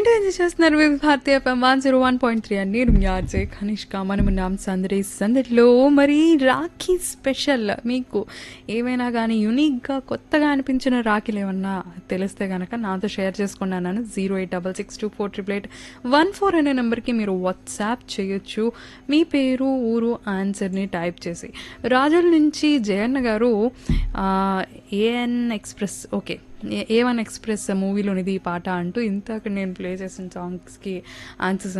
వింటూ ఎంజాయ్ చేస్తున్నారు Vividh Bharati FM one zero one point three అండి నేను మీ ఆర్జే కనిష్క మనం ఉన్నాం సందడి సందడిలో మరి రాఖీ స్పెషల్ మీకు ఏమైనా కానీ యునిక్గా కొత్తగా అనిపించిన రాఖీలు ఏమన్నా తెలిస్తే కనుక నాతో షేర్ చేసుకున్నాను zero eight double six two four triple eight one four అనే నెంబర్కి మీరు వాట్సాప్ చేయొచ్చు మీ పేరు ఊరు ఆన్సర్ని టైప్ చేసి రాజుల నుంచి Jayanna garu AN express okay A one express మూవీలోనిది ఈ పాట అంటూ ఇంతక నేను ప్లే చేసిన సాంగ్స్కి ఆన్సర్స్